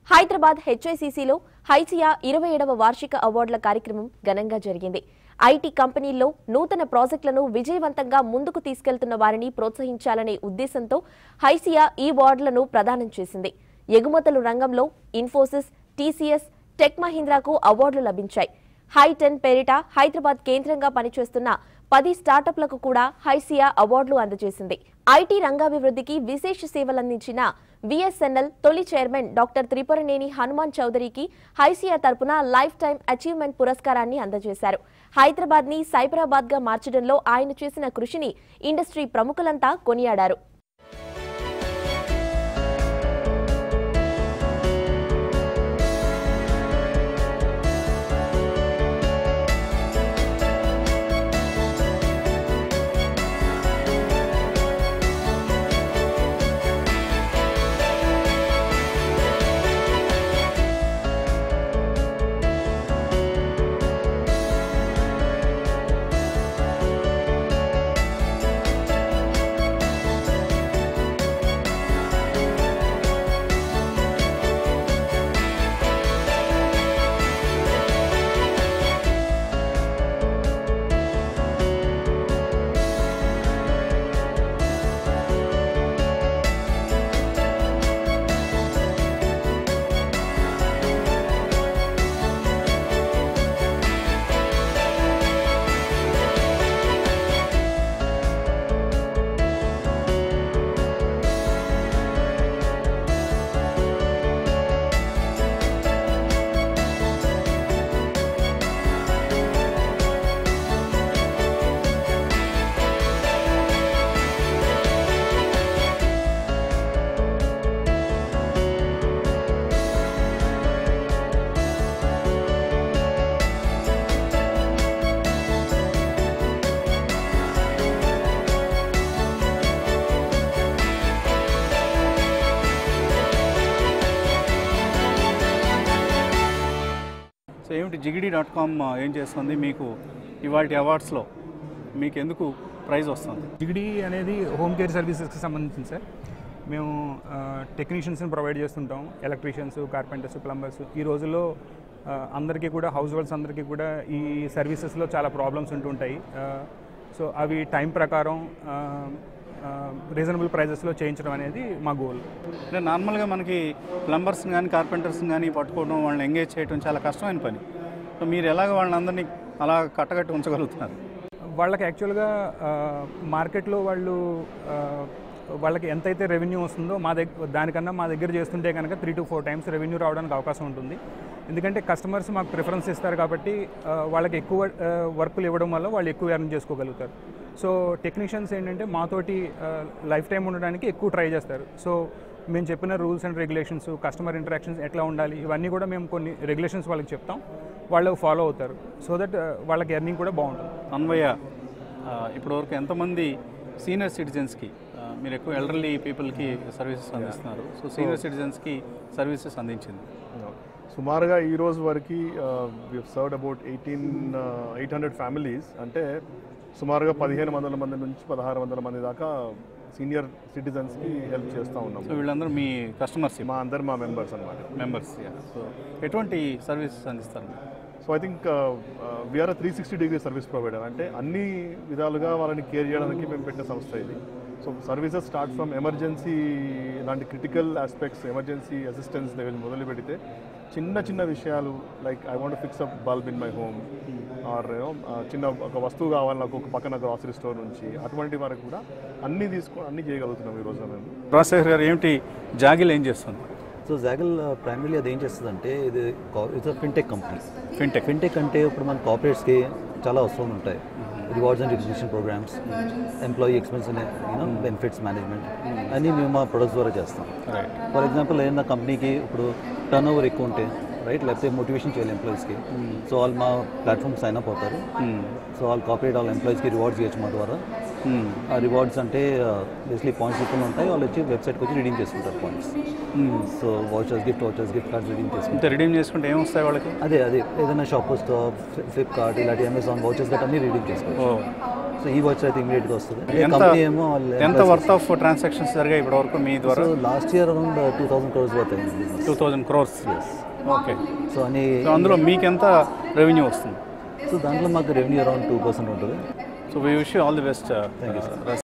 హైదరాబాద్ హెచ్ఐసిసిలో హైసియా ఇరవై ఏడవ వార్షిక అవార్డుల కార్యక్రమం ఘనంగా జరిగింది ఐటీ కంపెనీల్లో నూతన ప్రాజెక్టులను విజయవంతంగా ముందుకు తీసుకెళ్తున్న వారిని ప్రోత్సహించాలనే ఉద్దేశంతో హైసియా ఈ అవార్డులను ప్రదానం చేసింది ఎగుమతుల రంగంలో ఇన్ఫోసిస్ టీసీఎస్ టెక్ మహీంద్రాకు అవార్డులు లభించాయి హైటెన్ పేరిట హైదరాబాద్ కేంద్రంగా పనిచేస్తున్న పది స్టార్టప్లకు కూడా హైసియా అవార్డులు అందజేసింది ఐటీ రంగాభివృద్ధికి విశేష సేవలందించిన విఎస్ఎన్ఎల్ తొలి చైర్మన్ డాక్టర్ త్రిపురనేని హనుమాన్ చౌదరికి హైసియా తరపున లైఫ్ టైం అచీవ్మెంట్ పురస్కారాన్ని అందజేశారు హైదరాబాద్ ని సైబరాబాద్ గా మార్చడంలో ఆయన చేసిన కృషిని ఇండస్ట్రీ ప్రముఖులంతా కొనియాడారు సో ఏమిటి జిగిడి డాట్ కామ్ ఏం చేస్తుంది మీకు ఇవాళ అవార్డ్స్లో మీకు ఎందుకు ప్రైజ్ వస్తుంది జిగిడి అనేది హోమ్ కేర్ సర్వీసెస్కి సంబంధించింది సార్ మేము టెక్నీషియన్స్ని ప్రొవైడ్ చేస్తుంటాం ఎలక్ట్రీషియన్స్ కార్పెంటర్స్ ప్లంబర్స్ ఈ రోజుల్లో ఆ, అందరికీ కూడా హౌస్ హోల్డ్స్ అందరికీ కూడా ఈ సర్వీసెస్లో చాలా ప్రాబ్లమ్స్ ఉంటుంటాయి సో అవి టైం ప్రకారం రీజనబుల్ ప్రైజెస్లో చేయించడం అనేది మా గోల్ అంటే నార్మల్గా మనకి ప్లంబర్స్ని కానీ కార్పెంటర్స్ని కానీ పట్టుకోవడం వాళ్ళని ఎంగేజ్ చేయడం చాలా కష్టమైన పని సో మీరు ఎలాగ వాళ్ళందరినీ అలా కట్టగట్టి ఉంచగలుగుతున్నారు వాళ్ళకి యాక్చువల్గా మార్కెట్లో వాళ్ళు ఆ, వాళ్ళకి ఎంతైతే రెవెన్యూ వస్తుందో మా దగ్గర దానికన్నా మా దగ్గర చేస్తుంటే కనుక three to four times revenue రావడానికి అవకాశం ఉంటుంది ఎందుకంటే కస్టమర్స్ మాకు ప్రిఫరెన్స్ ఇస్తారు కాబట్టి ఆ, వాళ్ళకి ఎక్కువ వర్కులు ఇవ్వడం వల్ల వాళ్ళు ఎక్కువ ఎర్న్ చేసుకోగలుగుతారు సో టెక్నీషియన్స్ ఏంటంటే మాతోటి లైఫ్ టైం ఉండడానికి ఎక్కువ ట్రై చేస్తారు సో మేము చెప్పిన rules and regulations customer interactions ఎట్లా ఉండాలి ఇవన్నీ కూడా మేము కొన్ని రెగ్యులేషన్స్ వాళ్ళకి చెప్తాం వాళ్ళు ఫాలో అవుతారు సో దట్ వాళ్ళకి ఎర్నింగ్ కూడా బాగుంటుంది అన్వయ ఆ, ఇప్పటివరకు ఎంతమంది సీనియర్ సిటిజన్స్కి ఆ, మీరు ఎక్కువ ఎల్డర్లీ పీపుల్కి సర్వీసెస్ అందిస్తున్నారు సో సీనియర్ సిటిజన్స్కి సర్వీసెస్ అందించింది సుమారుగా ఈ రోజు వరకు served about eighteen eight hundred families అంటే సుమారుగా పదిహేను వందల మంది నుంచి పదహారు వందల మంది దాకా సీనియర్ సిటిజన్స్కి హెల్ప్ చేస్తూ ఉన్నాం సో వీళ్ళందరూ మీ కస్టమర్స్ మా అందరు మా మెంబర్స్ అన్నమాట మెంబర్స్ సో ఎటువంటి సర్వీసెస్ అందిస్తారు మీరు? So I think we're three sixty degree service provider అంటే అన్ని విధాలుగా వాళ్ళని కేర్ చేయడానికి మేము పెట్టిన సంస్థ ఇది so services start from emergency లాంటి క్రిటికల్ ఆస్పెక్ట్స్ ఎమర్జెన్సీ అసిస్టెన్స్ దగ్గర మొదలు పెడితే చిన్న చిన్న విషయాలు like I want fix up bulb in my home or చిన్న ఒక వస్తువు కావాలి నాకు ఒక పక్కన గ్రాసరీ స్టోర్ నుంచి అటువంటి వరకు కూడా అన్నీ తీసుకొని అన్నీ చేయగలుగుతున్నాం ఈ రోజున మేము రాజశేఖర్ గారు ఏమిటి జాగిల్ ఏం చేస్తుంది సో జాగల్ ప్రైమరీలీ అది ఏం చేస్తుందంటే ఇది it's fintech company fintech fintech అంటే ఇప్పుడు మన కార్పొరేట్స్కి చాలా అవసరం ఉంటాయి rewards and recognition programs employee expense you know benefits management అన్నీ మేము మా ప్రొడక్ట్స్ ద్వారా చేస్తాం రైట్ ఫర్ ఎగ్జాంపుల్ ఏదైనా కంపెనీకి ఇప్పుడు టర్న్ ఓవర్ ఎక్కువ ఉంటే రైట్ లేకపోతే మోటివేషన్ చేయాలి ఎంప్లాయీస్కి సో వాళ్ళు మా ప్లాట్ఫామ్ సైన్ అప్ అవుతారు సో వాళ్ళు కార్పొరేట్ వాళ్ళ ఎంప్లాయీస్కి రివార్డ్స్ చేయొచ్చు మా ద్వారా ఆ రివార్డ్స్ అంటే బేసిక్లీ పాయింట్స్ ఇప్పుడు ఉంటాయి వాళ్ళు వచ్చి వెబ్సైట్కి వచ్చి రిడీమ్ చేసుకుంటారు points so vouchers gift vouchers gift cards redeem చేసుకుంటారు ఇంత రిడీమ్ చేసుకుంటే ఏం వస్తాయి వాళ్ళకి అదే అదే ఏదైనా షాపర్స్ ఫ్లిప్కార్ట్ ఇలాంటి అమెజాన్ వాచర్స్ గట్రా అన్ని రిడీమ్ చేసుకోవచ్చు ఓ సో ఈ వాచ్ అయితే ఇమీడియట్గా వస్తుంది ఎంత కంపెనీ ఏమో వాళ్ళు ఎంత వర్త్ ఆఫ్ ట్రాన్సాక్షన్స్ జరిగాయి ఇప్పటివరకు మీ ద్వారా so last year around two thousand crores worth అయింది two thousand crores okay so అని సో అందులో మీకు ఎంత రెవెన్యూ వస్తుంది సో దాంట్లో మాకు రెవెన్యూ అరౌండ్ టూ పర్సెంట్ ఉంటుంది so we wish all the best